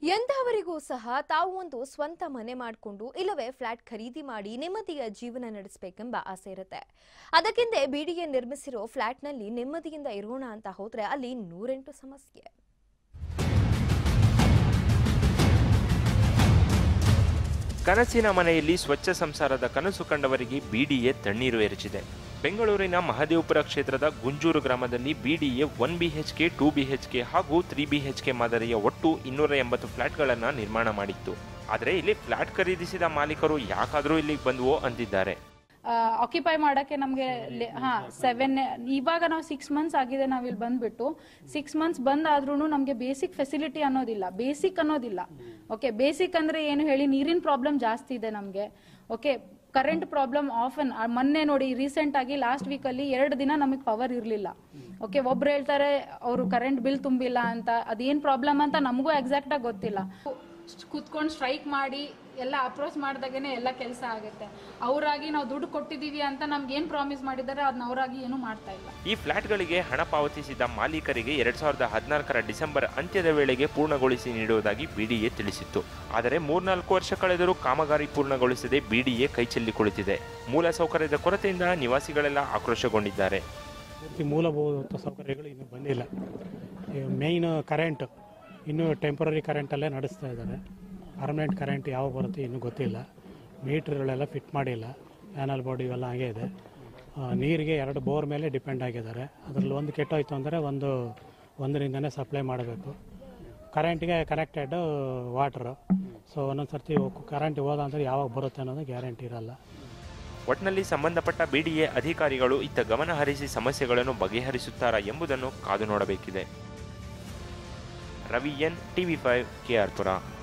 ಎಂಥವರಿಗೂ ಸಹ ತಾವು ಒಂದು ಸ್ವಂತ ಮನೆ ಮಾಡಿಕೊಂಡು ಇಲ್ಲವೇ ಫ್ಲಾಟ್ ಖರೀದಿ ಮಾಡಿ ನೆಮ್ಮದಿಯ ಜೀವನ ನಡೆಸಬೇಕೆಂಬ ಆಸೆ ಇರುತ್ತೆ ಅದಕ್ಕಿಂತ ಬಿಡಿಎ ನಿರ್ಮಿಸಿರೋ ಫ್ಲಾಟ್ನಲ್ಲಿ ನೆಮ್ಮದಿಯಿಂದ ಇರೋಣ ಅಂತ ಹೋದ್ರೆ ಅಲ್ಲಿ ನೂರೆಂಟು ಸಮಸ್ಯೆ ಕನಸಿನ ಮನೆಯಲ್ಲಿ ಸ್ವಚ್ಛ ಸಂಸಾರದ ಕನಸು ಕಂಡವರಿಗೆ ಬಿಡಿಎ ತಣ್ಣೀರು ಎರಚಿದೆ ಬೆಂಗಳೂರಿನ ಮಹದೇವಪುರ ಕ್ಷೇತ್ರದ ಗುಂಜೂರು ಗ್ರಾಮದಲ್ಲಿ BDA one BHK two BHK ಹಾಗೂ ತ್ರೀ ಬಿಎಚ್ಕೆ ಮಾದರಿಯ ಒಟ್ಟು ಇನ್ನೂರ ಎಂಬತ್ತು ಫ್ಲಾಟ್ಗಳನ್ನು ನಿರ್ಮಾಣ ಮಾಡಿತ್ತು ಆದರೆ ಇಲ್ಲಿ ಫ್ಲಾಟ್ ಖರೀದಿಸಿದ ಮಾಲೀಕರು ಯಾಕಾದರೂ ಇಲ್ಲಿಗೆ ಬಂದವೋ ಅಂತಿದ್ದಾರೆ ಆಕ್ಯುಪೈ ಮಾಡಕ್ಕೆ ನಮಗೆ ಹಾ ಸೆವೆನ್ ಇವಾಗ ನಾವು ಸಿಕ್ಸ್ ಮಂತ್ಸ್ ಆಗಿದೆ ನಾವು ಇಲ್ಲಿ ಬಂದ್ಬಿಟ್ಟು ಸಿಕ್ಸ್ ಮಂತ್ಸ್ ಬಂದಾದ್ರೂ ನಮಗೆ ಬೇಸಿಕ್ ಫೆಸಿಲಿಟಿ ಅನ್ನೋದಿಲ್ಲ ಬೇಸಿಕ್ ಅನ್ನೋದಿಲ್ಲ ಓಕೆ ಬೇಸಿಕ್ ಅಂದ್ರೆ ಏನು ಹೇಳಿ ನೀರಿನ ಪ್ರಾಬ್ಲಮ್ ಜಾಸ್ತಿ ಇದೆ ನಮಗೆ okay current problem off on ಮೊನ್ನೆ ನೋಡಿ ರೀಸೆಂಟ್ ಆಗಿ ಲಾಸ್ಟ್ ವೀಕ್ ಅಲ್ಲಿ ಎರಡು ದಿನ ನಮಗೆ ಪವರ್ ಇರಲಿಲ್ಲ ಓಕೆ ಒಬ್ರು ಹೇಳ್ತಾರೆ ಅವರು ಕರೆಂಟ್ ಬಿಲ್ ತುಂಬಿಲ್ಲ ಅಂತ ಅದೇನ್ ಪ್ರಾಬ್ಲಮ್ ಅಂತ ನಮಗೂ ಎಕ್ಸಾಕ್ಟ್ ಆಗಿ ಗೊತ್ತಿಲ್ಲ ಕುತ್ಕೊಂಡು ಸ್ಟ್ರೈಕ್ ಮಾಡಿ ಎಲ್ಲ ಅಪ್ರೋಚ್ ಮಾಡಿದಾಗೇನೆ ಎಲ್ಲ ಕೆಲಸ ಆಗುತ್ತೆ ಅವರಾಗಿ ನಾವು ದುಡ್ಡು ಕೊಟ್ಟಿದೀವಿ ಅಂತ ನಮ್ಗೆ ಏನ್ ಪ್ರಾಮಿಸ್ ಮಾಡಿದ್ದಾರೆ ಅದನ್ನ ಅವರಾಗಿ ಏನು ಮಾಡ್ತಾ ಇಲ್ಲ ಈ ಫ್ಲಾಟ್ಗಳಿಗೆ ಹಣ ಪಾವತಿಸಿದ ಮಾಲೀಕರಿಗೆ ಎರಡ್ ಸಾವಿರದ ಹದಿನಾಲ್ಕರ ಡಿಸೆಂಬರ್ ಅಂತ್ಯದ ವೇಳೆಗೆ ಪೂರ್ಣಗೊಳಿಸಿ ನೀಡುವುದಾಗಿ ಬಿಡಿಎ ತಿಳಿಸಿತ್ತು ಆದರೆ ಮೂರ್ನಾಲ್ಕು ವರ್ಷ ಕಳೆದರೂ ಕಾಮಗಾರಿ ಪೂರ್ಣಗೊಳಿಸದೆ ಬಿಡಿಎ ಕೈಚೆಲ್ಲಿ ಕುಳಿತಿದೆ ಮೂಲ ಸೌಕರ್ಯದ ಕೊರತೆಯಿಂದ ನಿವಾಸಿಗಳೆಲ್ಲ ಆಕ್ರೋಶಗೊಂಡಿದ್ದಾರೆ ಪೂರ್ತಿ ಮೂಲಭೂತ ಸೌಕರ್ಯಗಳು ಇನ್ನೂ ಬಂದಿಲ್ಲ ಮೇಯ್ನ್ ಕರೆಂಟ್ ಇನ್ನೂ ಟೆಂಪರರಿ ಕರೆಂಟಲ್ಲೇ ನಡೆಸ್ತಾ ಇದ್ದಾರೆ ಪರ್ಮನೆಂಟ್ ಕರೆಂಟ್ ಯಾವ ಬರುತ್ತೆ ಇನ್ನೂ ಗೊತ್ತಿಲ್ಲ ಮೀಟ್ರ್ಗಳೆಲ್ಲ ಫಿಟ್ ಮಾಡಿಲ್ಲ ಪ್ಯಾನಲ್ ಬೋರ್ಡ್ ಇವೆಲ್ಲ ಹಾಗೆ ಇದೆ ಆ, ನೀರಿಗೆ ಎರಡು ಬೋರ್ ಮೇಲೆ ಡಿಪೆಂಡ್ ಆಗಿದ್ದಾರೆ ಅದರಲ್ಲಿ ಒಂದು ಕೆಟ್ಟೋಯ್ತು ಅಂದರೆ ಒಂದು ಒಂದರಿಂದನೇ ಸಪ್ಲೈ ಮಾಡಬೇಕು ಕರೆಂಟ್ಗೆ ಕನೆಕ್ಟೆಡ್ ವಾಟ್ರು ಸೊ ಒಂದೊಂದು ಸರ್ತಿ ಕರೆಂಟ್ ಹೋದ ಅಂದರೆ ಯಾವಾಗ ಬರುತ್ತೆ ಅನ್ನೋದು ಗ್ಯಾರಂಟಿ ಇರಲ್ಲ ಒಟ್ನಲ್ಲಿ ಸಂಬಂಧಪಟ್ಟ ಬಿಡಿಎ ಅಧಿಕಾರಿಗಳು ಇತ್ತ ಗಮನ ಹರಿಸಿ ಸಮಸ್ಯೆಗಳನ್ನು ಬಗೆಹರಿಸುತ್ತಾರಾ ಎಂಬುದನ್ನು ಕಾದು ನೋಡಬೇಕಿದೆ Ravi N TV five KR Pura